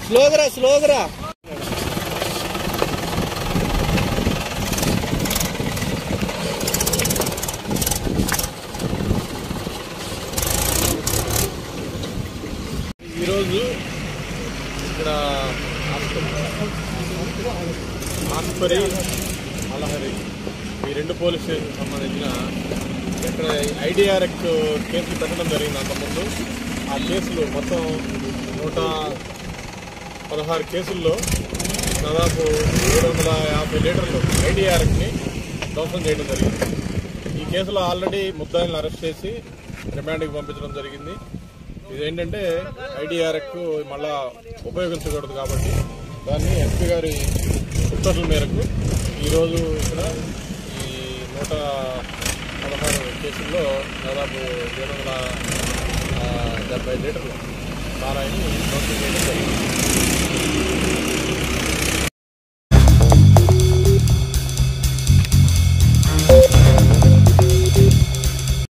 స్లోగరా స్లోగరా ఈరోజు ఇక్కడ ఆస్పరి అలహరి ఈ రెండు పోలీస్ స్టేషన్ సంబంధించిన ఇక్కడ ఐడిఆర్ఎక్ కేసులు పెట్టడం జరిగింది అంతకుముందు ఆ కేసులు మొత్తం నూట పదహారు కేసుల్లో దాదాపు ఏడు వందల యాభై లీటర్లు ఐడిఆర్ఎక్ని ధ్వంసం చేయడం జరిగింది ఈ కేసులో ఆల్రెడీ ముద్దాయిలను అరెస్ట్ చేసి రిమాండ్కి పంపించడం జరిగింది ఇదేంటంటే ఐడిఆర్ఎక్ మళ్ళా ఉపయోగించకూడదు కాబట్టి దాన్ని ఎస్పీ గారి ఉత్తర్వుల మేరకు ఈరోజు ఇక్కడ ఈ నూట పదహారు కేసుల్లో దాదాపు ఏడు వందల ఆ, డెబ్బై లీటర్లు సారాయిని ధ్వంసం చేయడం జరిగింది